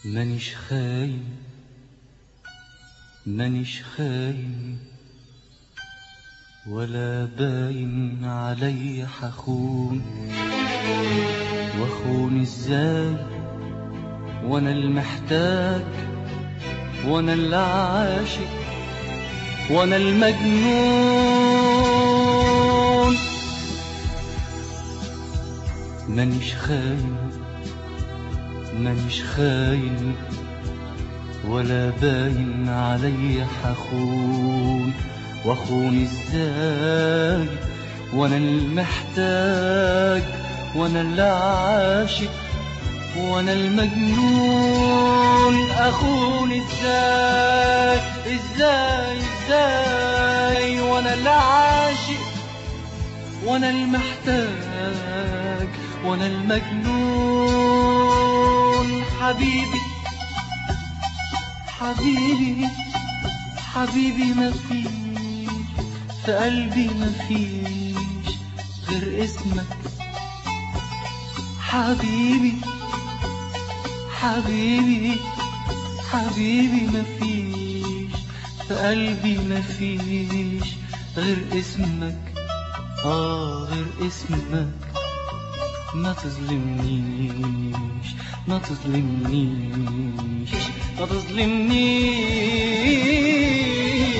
مانيش خاين مانيش خاين ولا باين علي حخون واخون ازاي وانا المحتاج وانا العاشق وانا المجنون مانيش خاين مانيش خاين ولا باين علي حخون واخون ازاي وانا المحتاج وانا العاشق وانا المجنون اخون ازاي ازاي ازاي وانا العاشق وانا المحتاج وانا المجنون حبيبي حبيبي حبيبي ما فيش في قلبي ما فيش غير اسمك حبيبي حبيبي حبيبي ما فيش في قلبي ما فيش غير اسمك آه غير اسمك ما تظلمنيش ما تظلمنيش ما تظلمنيش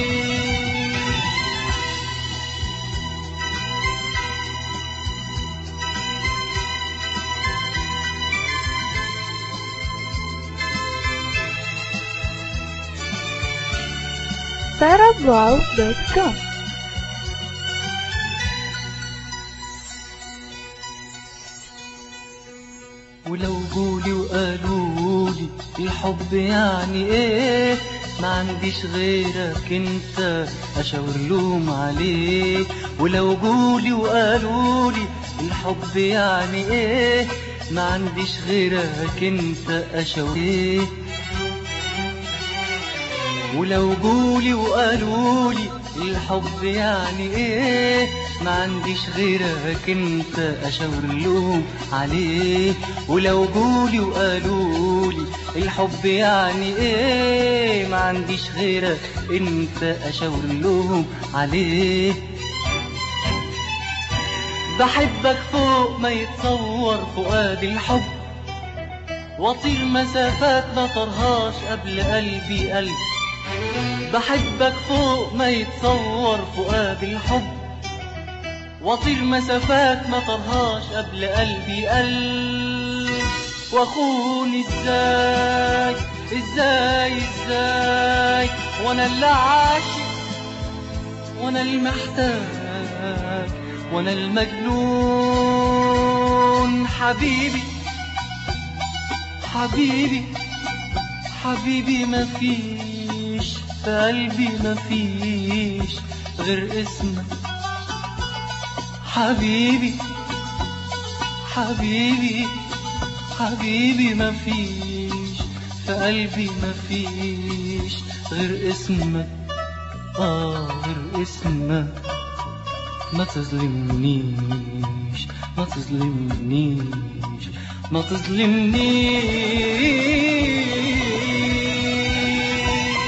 sarahbrowse.com ولو جولي وقالولي الحب يعني ايه ما عنديش غيرك انت اشاور لهم عليه ولو جولي وقالولي الحب يعني ايه ما عنديش غيرك انت اشاور ليه ولو جولي وقالولي الحب يعني ايه ما عنديش غيرك انت اشاور لهم عليه ولو جولي وقالولي الحب يعني ايه ما عنديش غيرك انت اشاور لهم عليه بحبك فوق ما يتصور فؤاد الحب واطير مسافات ما طرهاش قبل قلبي قلب بحبك فوق ما يتصور فؤاد الحب واطير مسافات ما طرهاش قبل قلبي قلب واخون ازاي ازاي ازاي وانا اللي عاشق وانا المحتاج وانا المجنون حبيبي حبيبي حبيبي ما فيش في قلبي ما فيش غير اسمك حبيبي حبيبي حبيبي ما فيش في قلبي ما فيش غير اسمك آه غير اسمك ما تظلمنيش ما تظلمنيش ما تظلمنيش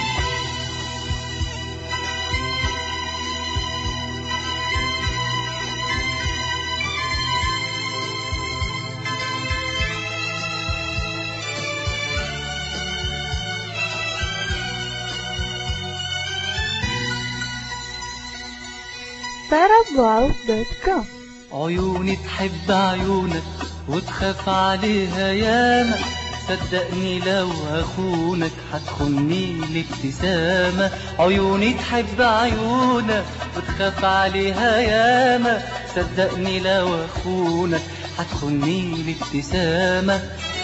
sarahbrowse.com عيوني تحب عيونك وتخاف عليها ياما صدقني لو هخونك هتخني الابتسامة عيوني تحب عيونك وتخاف عليها ياما صدقني لو هخونك هتخني الابتسامة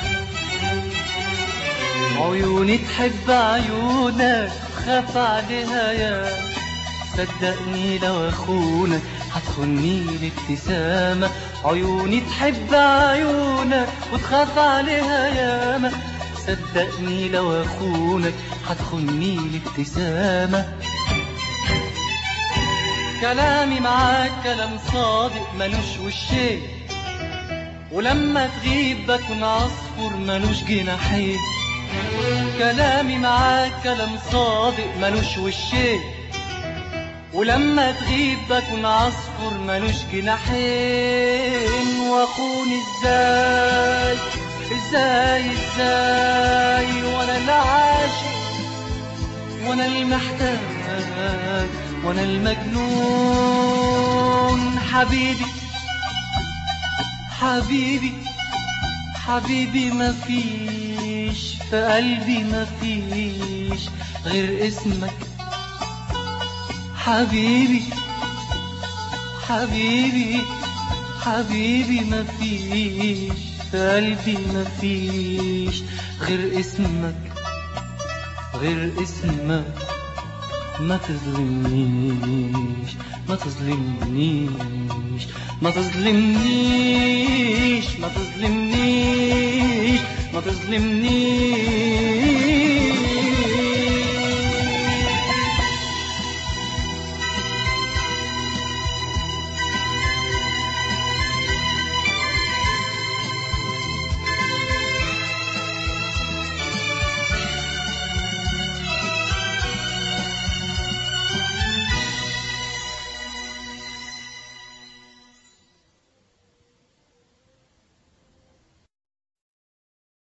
عيوني تحب عيونك وتخاف عليها ياما صدقني لو اخونك هتخني الابتسامة عيوني تحب عيونك وتخاف عليها ياما صدقني لو اخونك هتخني الابتسامة كلامي معاك كلام صادق ملوش وشين ولما تغيب بكون عصفور ملوش جناحين كلامي معاك كلام صادق ملوش وشين ولما تغيب بكون عصفور ملوش جناحين واخوني ازاي ازاي ازاي وانا العاشق وانا المحتاج وانا المجنون حبيبي حبيبي حبيبي مفيش في قلبي مفيش غير اسمك حبيبي حبيبي حبيبي مفيش في قلبي مفيش غير اسمك غير اسمك ما تظلمنيش ما تظلمنيش ما تظلمنيش ما تظلمنيش ما تظلمنيش